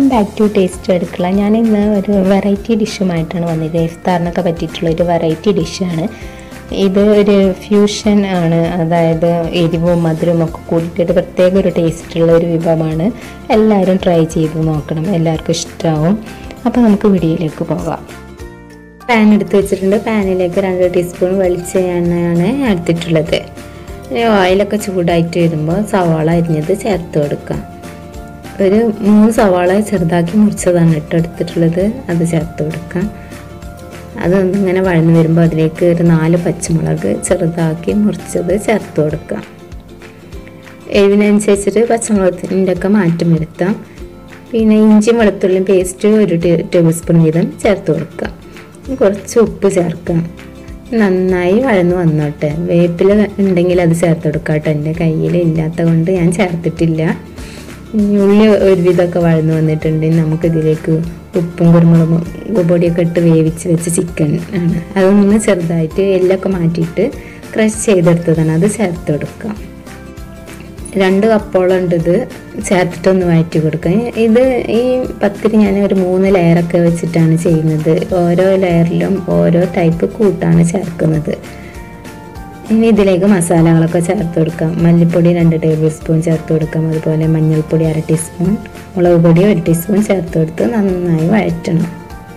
back to taste അടുക്കള ഞാൻ ഇന്ന് ഒരു വെറൈറ്റി ഡിഷുമായിട്ടാണ് വന്നത് ഇഫ്താറിനൊക്കെ പറ്റിയിട്ടുള്ള ഒരു വെറൈറ്റി ഡിഷാണ് ഇത് ഒരു ഫ്യൂഷൻ ആണ് അതായത് എരിവും മധുരവും ഒക്കെ കൂടിയിട്ട് പ്രത്യേക ഒരു ടേസ്റ്റുള്ള ഒരു വിഭവമാണ് എല്ലാവരും ട്രൈ ചെയ്ത് നോക്കണം എല്ലാവർക്കും ഇഷ്ടമാവും അപ്പോൾ നമുക്ക് വീഡിയോയിലേക്ക് പോകാം പാൻ എടുത്ത് വെച്ചിട്ടുണ്ട് പാനിലേക്ക് രണ്ട് ടീസ്പൂൺ വെളിച്ചെണ്ണയാണ് എടുത്തിട്ടുള്ളത് ഇനി ഓയിലൊക്കെ ചൂടായിട്ട് വരുമ്പോൾ സവാള അരിഞ്ഞത് ചേർത്ത് കൊടുക്കാം ഒരു മൂന്ന് സവാള ചെറുതാക്കി മുറിച്ചതാണ് ഇട്ട് എടുത്തിട്ടുള്ളത് അത് ചേർത്ത് കൊടുക്കാം അത് ഇങ്ങനെ വഴന്ന് വരുമ്പോൾ അതിലേക്ക് ഒരു നാല് പച്ചമുളക് ചെറുതാക്കി മുറിച്ചത് ചേർത്ത് കൊടുക്കാം എരിവിനനുസരിച്ചിട്ട് പച്ചമുളകിൻ്റെ ഒക്കെ മാറ്റം വരുത്താം പിന്നെ ഇഞ്ചിയും വെളുത്തുള്ളിയും പേസ്റ്റ് ഒരു ടേബിൾ സ്പൂൺ വീതം ചേർത്ത് കൊടുക്കാം കുറച്ച് ഉപ്പ് ചേർക്കാം നന്നായി വഴന്ന് വന്നോട്ടെ വേപ്പില ഉണ്ടെങ്കിൽ അത് ചേർത്ത് കൊടുക്കാം കേട്ടോ എൻ്റെ കയ്യിൽ ഇല്ലാത്ത കൊണ്ട് ഞാൻ ചേർത്തിട്ടില്ല ഇനി ഉള്ളി ഒരുവിധമൊക്കെ വഴന്ന് വന്നിട്ടുണ്ടെങ്കിൽ നമുക്കിതിലേക്ക് ഉപ്പും കുരുമുളകും പൊടിയൊക്കെ ഇട്ട് വേവിച്ച് വെച്ച് ചിക്കൻ ആണ് അതൊന്ന് ചെറുതായിട്ട് എല്ലൊക്കെ മാറ്റിയിട്ട് ക്രഷ് ചെയ്തെടുത്തതാണ് അത് ചേർത്ത് കൊടുക്കാം രണ്ട് കപ്പോളം ഉണ്ട് ഇത് ചേർത്തിട്ടൊന്ന് വഴറ്റി കൊടുക്കാം ഇത് ഈ പത്തിരി ഞാൻ ഒരു മൂന്ന് ലെയറൊക്കെ വെച്ചിട്ടാണ് ചെയ്യുന്നത് ഓരോ ലെയറിലും ഓരോ ടൈപ്പ് കൂട്ടാണ് ചേർക്കുന്നത് ഇനി ഇതിലേക്ക് മസാലകളൊക്കെ ചേർത്ത് കൊടുക്കാം മല്ലിപ്പൊടി രണ്ട് ടേബിൾ സ്പൂൺ ചേർത്ത് കൊടുക്കാം അതുപോലെ മഞ്ഞൾപ്പൊടി അര ടീസ്പൂൺ മുളക് പൊടി ഒരു ടീസ്പൂൺ ചേർത്ത് കൊടുത്ത് നന്നായി വഴറ്റണം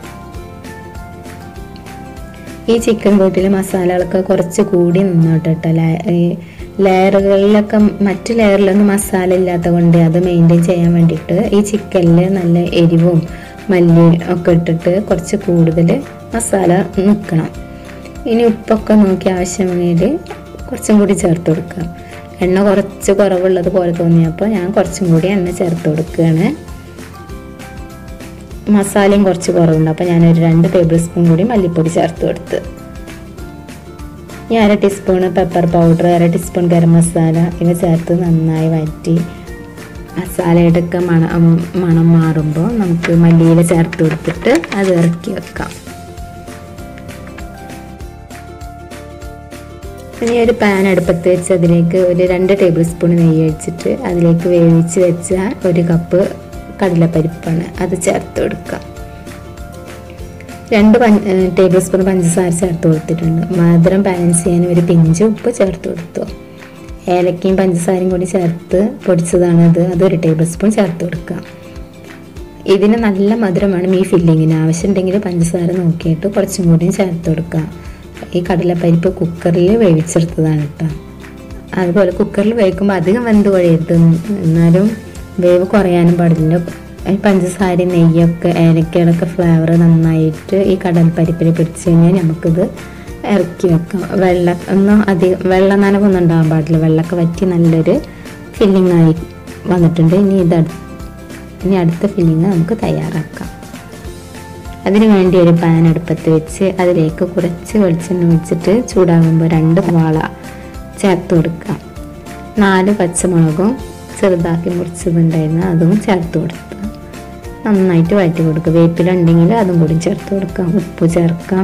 ഈ ചിക്കൻ കൂട്ടിൽ മസാലകളൊക്കെ കുറച്ച് കൂടി നിന്നോട്ടെ കേട്ടോ ലെയറുകളിലൊക്കെ മറ്റ് ലെയറിലൊന്നും മസാല ഇല്ലാത്ത കൊണ്ട് അത് മെയിൻറ്റെയിൻ ചെയ്യാൻ വേണ്ടിയിട്ട് ഈ ചിക്കനിൽ നല്ല എരിവും മല്ലി ഒക്കെ ഇട്ടിട്ട് കുറച്ച് കൂടുതൽ മസാല നിൽക്കണം ഇനി ഉപ്പൊക്കെ നോക്കി ആവശ്യമെങ്കിൽ കുറച്ചും കൂടി ചേർത്ത് കൊടുക്കാം എണ്ണ കുറച്ച് കുറവുള്ളത് പോലെ തോന്നിയപ്പോൾ ഞാൻ കുറച്ചും കൂടി എണ്ണ ചേർത്ത് കൊടുക്കുകയാണ് മസാലയും കുറച്ച് കുറവുണ്ട് അപ്പോൾ ഞാനൊരു രണ്ട് ടേബിൾ സ്പൂൺ കൂടി മല്ലിപ്പൊടി ചേർത്ത് കൊടുത്ത് ഇനി അര ടീസ്പൂൺ പെപ്പർ പൗഡർ അര ടീസ്പൂൺ ഗരം മസാല ഇവ ചേർത്ത് നന്നായി വഴറ്റി മസാലയുടെ ഒക്കെ മണം മണം മാറുമ്പോൾ നമുക്ക് മല്ലിയില ചേർത്ത് കൊടുത്തിട്ട് അത് ഇറക്കി വെക്കാം ഇനി ഒരു പാൻ അടുപ്പത്ത് വെച്ച് അതിലേക്ക് ഒരു രണ്ട് ടേബിൾ സ്പൂൺ നെയ്യ് ഒഴിച്ചിട്ട് അതിലേക്ക് വേവിച്ച് വെച്ച ഒരു കപ്പ് കടലപ്പരിപ്പാണ് അത് ചേർത്ത് കൊടുക്കാം രണ്ട് ടേബിൾ സ്പൂൺ പഞ്ചസാര ചേർത്ത് കൊടുത്തിട്ടുണ്ട് മധുരം ബാലൻസ് ചെയ്യാൻ ഒരു പിഞ്ച് ഉപ്പ് ചേർത്ത് കൊടുത്തു ഏലക്കയും പഞ്ചസാരയും കൂടി ചേർത്ത് പൊടിച്ചതാണ് അത് അതൊരു ടേബിൾ സ്പൂൺ ചേർത്ത് കൊടുക്കാം ഇതിന് നല്ല മധുരം വേണം ഈ ഫില്ലിങ്ങിന് ആവശ്യമുണ്ടെങ്കിൽ പഞ്ചസാര നോക്കിയിട്ട് കുറച്ചും കൂടിയും ചേർത്ത് കൊടുക്കാം ഈ കടലപ്പരിപ്പ് കുക്കറിൽ വേവിച്ചെടുത്തതാണ് കേട്ടോ അതുപോലെ കുക്കറിൽ വേവിക്കുമ്പോൾ അധികം വെന്ത് കുഴയരുത് എന്നാലും വേവ് കുറയാനും പാടില്ല ഈ പഞ്ചസാര നെയ്യൊക്കെ ഏലക്കയുടെയൊക്കെ ഫ്ലേവർ നന്നായിട്ട് ഈ കടൽപ്പരിപ്പിൽ പിടിച്ച് കഴിഞ്ഞാൽ നമുക്കിത് ഇറക്കി വെക്കാം വെള്ള ഒന്നും അധികം വെള്ള നനവൊന്നും ഉണ്ടാകാൻ പാടില്ല വെള്ളമൊക്കെ വറ്റി നല്ലൊരു ഫില്ലിംഗ് ആയി വന്നിട്ടുണ്ട് ഇനി ഇത് ഇനി അടുത്ത ഫില്ലിങ് നമുക്ക് തയ്യാറാക്കാം അതിന് വേണ്ടി ഒരു പാൻ അടുപ്പത്ത് വെച്ച് അതിലേക്ക് കുറച്ച് വെളിച്ചെണ്ണ ഒഴിച്ചിട്ട് ചൂടാകുമ്പോൾ രണ്ട് വാള ചേർത്ത് കൊടുക്കാം നാല് പച്ചമുളകും ചെറുതാക്കി മുറിച്ചതുണ്ടായിരുന്നു അതും ചേർത്ത് കൊടുത്ത് നന്നായിട്ട് വഴറ്റി കൊടുക്കുക വേപ്പിലുണ്ടെങ്കിൽ അതും കൂടി ചേർത്ത് കൊടുക്കാം ഉപ്പ് ചേർക്കാം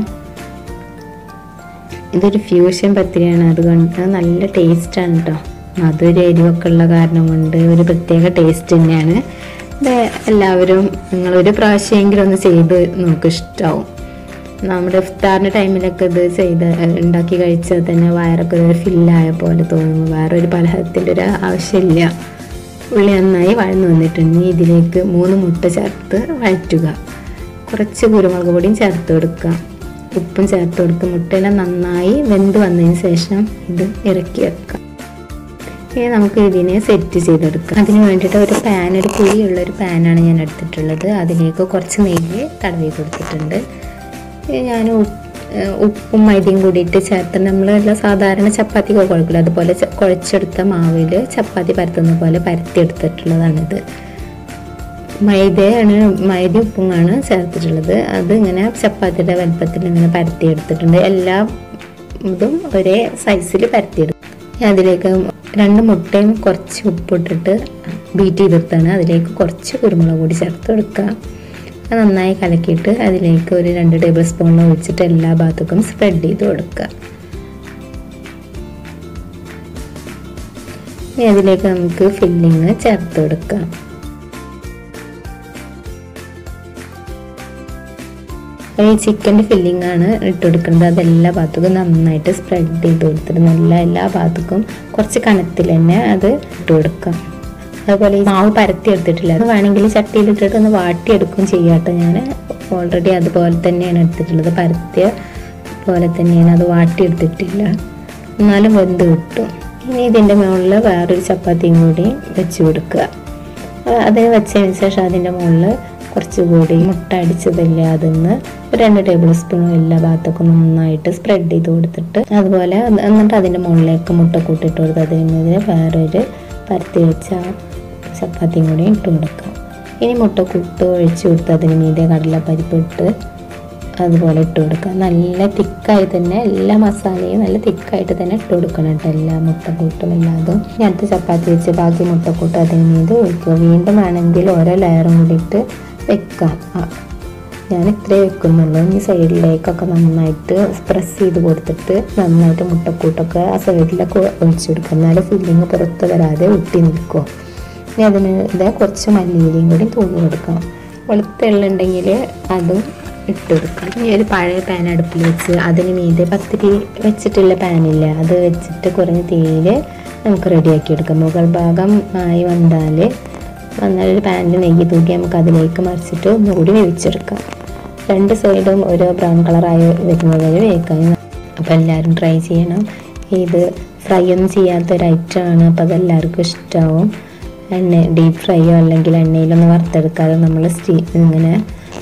ഇതൊരു ഫ്യൂഷൻ പത്തിരിയാണ് അതുകൊണ്ട് നല്ല ടേസ്റ്റാണ് കേട്ടോ മധുര എരിവൊക്കെ ഉള്ള കാരണം കൊണ്ട് ഒരു പ്രത്യേക ടേസ്റ്റ് തന്നെയാണ് ഇത് എല്ലാവരും നിങ്ങളൊരു പ്രാവശ്യമെങ്കിലും ഒന്ന് ചെയ്ത് നോക്ക് ഇഷ്ടമാവും നമ്മുടെ ഇഫ്താറിൻ്റെ ടൈമിലൊക്കെ ഇത് ചെയ്ത് ഉണ്ടാക്കി കഴിച്ചാൽ തന്നെ വയറൊക്കെ ഒരു ഫില്ലായ പോലെ തോന്നും വേറെ ഒരു പലഹാരത്തിൻ്റെ ഒരു ആവശ്യമില്ല ഉള്ളി നന്നായി വഴന്നു വന്നിട്ടുണ്ട് ഇതിലേക്ക് മൂന്ന് മുട്ട ചേർത്ത് വഴറ്റുക കുറച്ച് കുരുമുളക് പൊടിയും ചേർത്ത് കൊടുക്കുക ഉപ്പും ചേർത്ത് കൊടുക്കുക മുട്ടയെല്ലാം നന്നായി വെന്ത് വന്നതിന് ശേഷം ഇത് ഇറക്കി വെക്കാം ഇനി നമുക്ക് ഇതിനെ സെറ്റ് ചെയ്തെടുക്കാം അതിന് വേണ്ടിയിട്ട് ഒരു പാൻ ഒരു കുഴിയുള്ള ഒരു പാനാണ് ഞാൻ എടുത്തിട്ടുള്ളത് അതിലേക്ക് കുറച്ച് നെയ്യ് തടവി കൊടുത്തിട്ടുണ്ട് ഞാൻ ഉപ്പും മൈദയും കൂടിയിട്ട് ചേർത്ത് നമ്മളെല്ലാം സാധാരണ ചപ്പാത്തിക്ക് കുഴക്കില്ല അതുപോലെ കുഴച്ചെടുത്ത മാവിൽ ചപ്പാത്തി പരത്തുന്ന പോലെ പരത്തിയെടുത്തിട്ടുള്ളതാണിത് മൈദയാണ് മൈദ ഉപ്പുമാണ് ചേർത്തിട്ടുള്ളത് അത് ഇങ്ങനെ ചപ്പാത്തിയുടെ വലുപ്പത്തിൽ ഇങ്ങനെ പരത്തിയെടുത്തിട്ടുണ്ട് എല്ലാ ഇതും ഒരേ സൈസിൽ പരത്തിയെടുക്കും അതിലേക്ക് രണ്ട് മുട്ടയും കുറച്ച് ഉപ്പിട്ടിട്ട് ബീറ്റ് ചെയ്തെടുത്താണ് അതിലേക്ക് കുറച്ച് കുരുമുളക് പൊടി ചേർത്ത് കൊടുക്കുക അത് നന്നായി കലക്കിയിട്ട് അതിലേക്ക് ഒരു രണ്ട് ടേബിൾ സ്പൂൺ ഒഴിച്ചിട്ട് എല്ലാ ഭാഗത്തേക്കും സ്പ്രെഡ് ചെയ്ത് കൊടുക്കുക ഇനി അതിലേക്ക് നമുക്ക് ഫില്ലിങ് ചേർത്ത് കൊടുക്കാം ഈ ചിക്കൻ്റെ ഫില്ലിംഗ് ആണ് ഇട്ട് കൊടുക്കുന്നത് അത് എല്ലാ ഭാഗത്തും നന്നായിട്ട് സ്പ്രെഡ് ചെയ്ത് കൊടുത്തിട്ട് നല്ല എല്ലാ ഭാഗത്തും കുറച്ച് കനത്തിൽ തന്നെ അത് ഇട്ട് കൊടുക്കാം അതുപോലെ ഈ മാവ് പരത്തി എടുത്തിട്ടില്ല അത് വേണമെങ്കിൽ ചട്ടിയിലിട്ടിട്ട് ഒന്ന് വാട്ടിയെടുക്കും ചെയ്യാട്ടോ ഞാൻ ഓൾറെഡി അതുപോലെ തന്നെയാണ് എടുത്തിട്ടുള്ളത് പരത്തിയ പോലെ തന്നെയാണ് അത് വാട്ടിയെടുത്തിട്ടില്ല എന്നാലും വെന്ത് കിട്ടും ഇനി ഇതിൻ്റെ മുകളിൽ വേറൊരു ചപ്പാത്തിയും കൂടി വെച്ച് കൊടുക്കുക അത് അതിന് വെച്ചതിന് ശേഷം അതിൻ്റെ മുകളിൽ കുറച്ചുകൂടി മുട്ട അടിച്ചതില്ല അതിന്ന് ഒരു രണ്ട് ടേബിൾ സ്പൂൺ എല്ലാ ഭാഗത്തേക്കും നന്നായിട്ട് സ്പ്രെഡ് ചെയ്ത് കൊടുത്തിട്ട് അതുപോലെ എന്നിട്ട് അതിൻ്റെ മുകളിലേക്ക് മുട്ട കൂട്ടിയിട്ട് കൊടുത്ത് അതിന് മീതെ വേറൊരു പരത്തി വെച്ച ചപ്പാത്തിയും കൂടി ഇട്ട് കൊടുക്കാം ഇനി മുട്ട കൂട്ട് ഒഴിച്ച് കൊടുത്ത് അതിന് മീതെ കടലപ്പരിപ്പ് ഇട്ട് അതുപോലെ ഇട്ട് കൊടുക്കുക നല്ല തിക്കായി തന്നെ എല്ലാ മസാലയും നല്ല തിക്കായിട്ട് തന്നെ ഇട്ട് കൊടുക്കണം കേട്ടോ എല്ലാ മുട്ടക്കൂട്ടും എല്ലാതും ഞാനത്തെ ചപ്പാത്തി വെച്ച് ബാക്കി മുട്ടക്കൂട്ട് അതിന് മീത് ഒഴിക്കുക വീണ്ടും വേണമെങ്കിൽ ഓരോ ലെയറും കൂടിയിട്ട് വെക്കാം ആ, ഞാൻ ഇത്രേ വെക്കുന്നുള്ളൂ ഇനി സൈഡിലേക്കൊക്കെ നന്നായിട്ട് പ്രസ് ചെയ്ത് കൊടുത്തിട്ട് നന്നായിട്ട് മുട്ടക്കൂട്ടൊക്കെ ആ സൈഡിലൊക്കെ ഒഴിച്ചു കൊടുക്കുക എന്നാലും ഫില്ലിങ് പുറത്ത് വരാതെ ഒട്ടി നിൽക്കും ഇനി അതിന് ഇതേ കുറച്ച് മല്ലിയിലയും കൂടി തൂങ്ങി കൊടുക്കാം വെളുത്ത എള്ളുണ്ടെങ്കിൽ അതും ഇട്ട് കൊടുക്കാം ഇനി ഒരു പഴയ പാൻ അടുപ്പിൽ വെച്ച് അതിന് മീതെ പത്തിരി വെച്ചിട്ടുള്ള പാനില്ല അത് വെച്ചിട്ട് കുറഞ്ഞ തീയിൽ നമുക്ക് റെഡിയാക്കി എടുക്കാം മുകൾ ഭാഗം ആയി വന്നാൽ വന്നാൽ ഒരു പാനിൽ നെയ്യ് തൂക്കി നമുക്ക് അതിലേക്ക് മറിച്ചിട്ട് ഒന്നുകൂടി വേവിച്ചെടുക്കാം രണ്ട് സൈഡും ഒരു ബ്രൗൺ കളറായി വരുന്നത് വരെ വേവിക്കാം അപ്പോൾ എല്ലാവരും ട്രൈ ചെയ്യണം ഇത് ഫ്രൈ ഒന്നും ചെയ്യാത്ത ഒരു ഐറ്റമാണ് അപ്പോൾ അതെല്ലാവർക്കും ഇഷ്ടമാവും എണ്ണ ഡീപ്പ് ഫ്രൈയോ അല്ലെങ്കിൽ എണ്ണയിലൊന്നും വറുത്തെടുക്കാതെ നമ്മൾ സ്റ്റീ ഇങ്ങനെ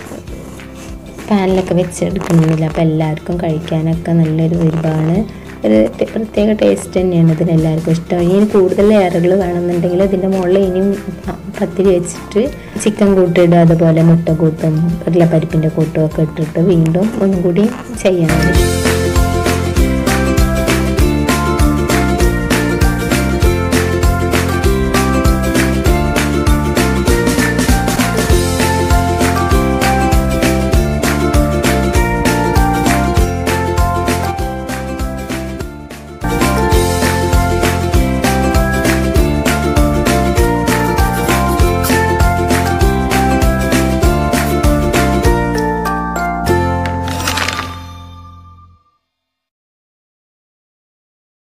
പാനിലൊക്കെ വെച്ചെടുക്കുന്നില്ല അപ്പോൾ എല്ലാവർക്കും കഴിക്കാനൊക്കെ നല്ലൊരു വിഭവമാണ് ഒരു ടെ- പ്രത്യേക ടേസ്റ്റ് തന്നെയാണ് ഇതിന് എല്ലാവർക്കും ഇഷ്ടം ഇനി കൂടുതൽ ലെയറുകൾ വേണമെന്നുണ്ടെങ്കിൽ ഇതിൻ്റെ മുകളിൽ ഇനിയും പ- പത്തിരി വെച്ചിട്ട് ചിക്കൻ കൂട്ടിടുക അതുപോലെ മുട്ട കൂട്ടും കടലപ്പരിപ്പിൻ്റെ കൂട്ടും ഒക്കെ ഇട്ടിട്ട് വീണ്ടും ഒന്നും കൂടി ചെയ്യാൻ